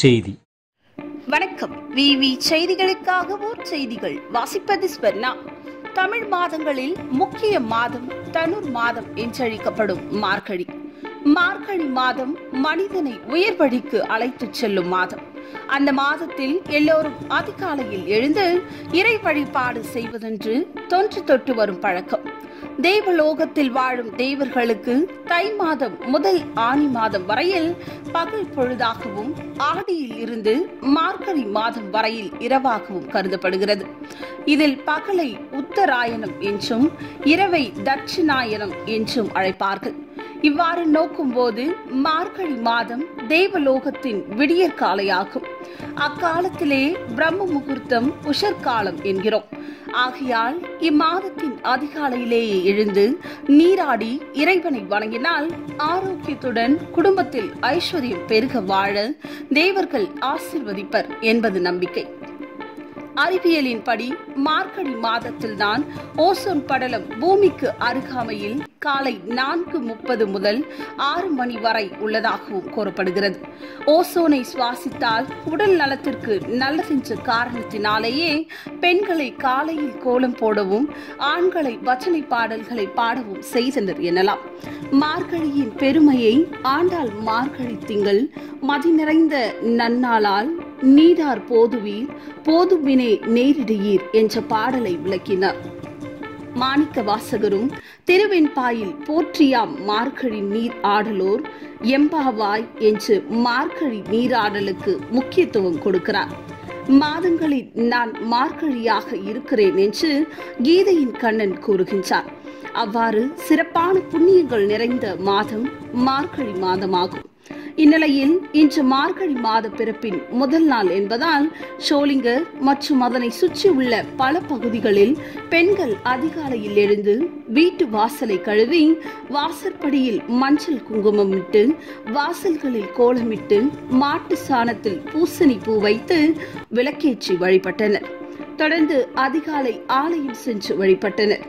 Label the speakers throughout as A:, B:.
A: செய்தி
B: வணக்கம் விவி செய்திகளுக்காக ஊர் செய்திகள் வாசிப்பது ஸ்வர்ணா தமிழ் மாதங்களில் முக்கிய மாதம் தனுர் மாதம் என்றழைக்கப்படும் மார்கழி மார்கழி மாதம் மனிதனை உயர்வழிக்கு அழைத்துச் செல்லும் மாதம் அந்த மாதத்தில் எல்லோரும் அதிகாலையில் எழுந்து இறை வழிபாடு செய்வதென்று தொன்று தொட்டு வரும் பழக்கம் தேவலோகத்தில் வாழும் தேவர்களுக்கு தை மாதம் முதல் ஆனி மாதம் வரையில் பகல் பொழுதாகவும் ஆடியில் இருந்து மார்கழி மாதம் வரையில் இரவாகவும் கருதப்படுகிறது இதில் பகலை உத்தராயணம் என்றும் இரவை தட்சிணாயனம் என்றும் அழைப்பார்கள் இவ்வாறு நோக்கும்போது மார்கழி மாதம் தேவலோகத்தின் விடியற்காலையாகும் அக்காலத்திலே பிரம்ம முகூர்த்தம் உஷர்காலம் என்கிறோம் ஆகையால் இம்மாதத்தின் அதிகாலையிலேயே எழுந்து நீராடி இறைவனை வணங்கினால் ஆரோக்கியத்துடன் குடும்பத்தில் ஐஸ்வர்யம் பெருக வாழ தேவர்கள் ஆசிர்வதிப்பர் என்பது நம்பிக்கை அறிவியலின்படி மார்கழி மாதத்தில்தான் ஓசோன் படலம் பூமிக்கு அருகாமையில் காலை நான்கு முப்பது முதல் ஆறு மணி வரை உள்ளதாகவும் கூறப்படுகிறது ஓசோனை சுவாசித்தால் உடல் நலத்திற்கு நல்லதென்ற காரணத்தினாலேயே பெண்களை காலையில் கோலம் போடவும் ஆண்களை வச்சனை பாடல்களை பாடவும் செய்தனர் எனலாம் மார்கழியின் பெருமையை ஆண்டாள் மார்கழி திங்கள் மதி நிறைந்த நன்னாளால் நீடார் போதுவீர் போதுவினே நேரிடையீர் என்ற பாடலை விளக்கினார் மாணிக்க வாசகரும் திருவெண்பாயில் போற்றியாம் மார்கழி நீர் ஆடலோர் எம்பாவாய் என்று மார்கழி நீராடலுக்கு முக்கியத்துவம் கொடுக்கிறார் மாதங்களில் நான் மார்கழியாக இருக்கிறேன் என்று கீதையின் கண்ணன் கூறுகின்றார் அவ்வாறு சிறப்பான புண்ணியங்கள் நிறைந்த மாதம் மார்கழி மாதமாகும் இந்நிலையில் இன்று மார்கழி மாத பிறப்பின் முதல் நாள் என்பதால் ஷோலிங்கர் மற்றும் அதனை சுற்றி உள்ள பல பகுதிகளில் பெண்கள் அதிகாலையில் எழுந்து வீட்டு வாசலை கழுவி வாசற்படியில் மஞ்சள் குங்குமம் இட்டு வாசல்களில் கோலமிட்டு மாட்டு சாணத்தில் பூசணி பூ வைத்து விளக்கேற்றி வழிபட்டனர் தொடர்ந்து அதிகாலை ஆலயம் சென்று வழிபட்டனர்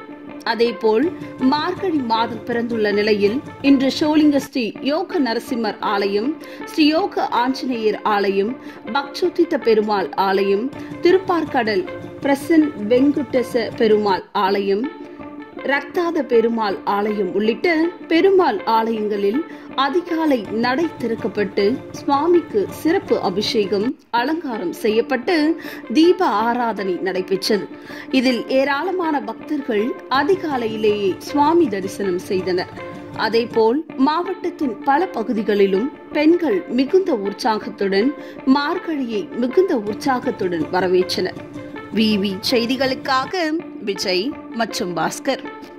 B: அதேபோல் மார்கழி மாதம் பிறந்துள்ள நிலையில் இன்று ஷோலிங்க ஸ்ரீ யோக நரசிம்மர் ஆலயம் ஸ்ரீ யோக ஆஞ்சநேயர் ஆலயம் பக்ஷோத்தித்த பெருமாள் ஆலயம் திருப்பார்கடல் பிரசன் வெங்குட்டச பெருமாள் ஆலயம் ரக்தாத பெருமாள் ஆலயம் உள்ளிட்ட பெருமாள் ஆலயங்களில் அதிகாலை நடை திறக்கப்பட்டு சுவாமிக்கு சிறப்பு அபிஷேகம் அலங்காரம் செய்யப்பட்டு தீப ஆராதனை நடைபெற்றது இதில் ஏராளமான பக்தர்கள் அதிகாலையிலேயே சுவாமி தரிசனம் செய்தனர் அதேபோல் மாவட்டத்தின் பல பகுதிகளிலும் பெண்கள் மிகுந்த உற்சாகத்துடன் மார்கழியை மிகுந்த உற்சாகத்துடன் வரவேற்றனர் விவி செய்திகளுக்காக விஜய் மற்றும் பாஸ்கர்